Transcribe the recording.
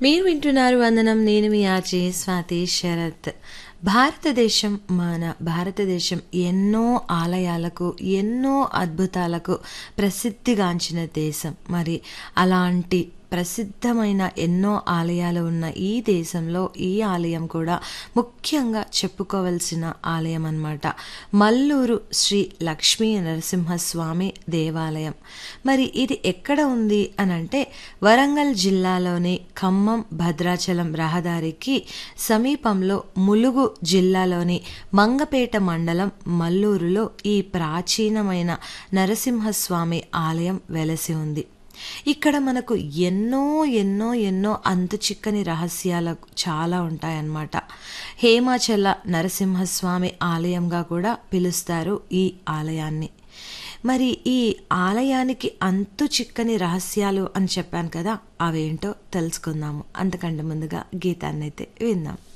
మీరు వింటున్నారు వందనం నేను మీ ఆర్జే స్వాతి శరత్ భారతదేశం మన భారతదేశం ఎన్నో ఆలయాలకు ఎన్నో అద్భుతాలకు ప్రసిద్ధిగాంచిన దేశం మరి అలాంటి ప్రసిద్ధమైన ఎన్నో ఆలయాలు ఉన్న ఈ దేశంలో ఈ ఆలయం కూడా ముఖ్యంగా చెప్పుకోవలసిన ఆలయం అన్నమాట మల్లూరు శ్రీ లక్ష్మీ నరసింహస్వామి దేవాలయం మరి ఇది ఎక్కడ ఉంది అని అంటే వరంగల్ జిల్లాలోని ఖమ్మం భద్రాచలం రహదారికి సమీపంలో ములుగు జిల్లాలోని మంగపేట మండలం మల్లూరులో ఈ ప్రాచీనమైన నరసింహస్వామి ఆలయం వెలసి ఉంది ఇక్కడ మనకు ఎన్నో ఎన్నో ఎన్నో అంతు చిక్కని రహస్యాలు చాలా ఉంటాయన్నమాట హేమాచల నరసింహస్వామి ఆలయంగా కూడా పిలుస్తారు ఈ ఆలయాన్ని మరి ఈ ఆలయానికి అంతు చిక్కని రహస్యాలు అని చెప్పాను కదా అవేంటో తెలుసుకుందాము అంతకంటే ముందుగా గీతాన్ని అయితే విందాం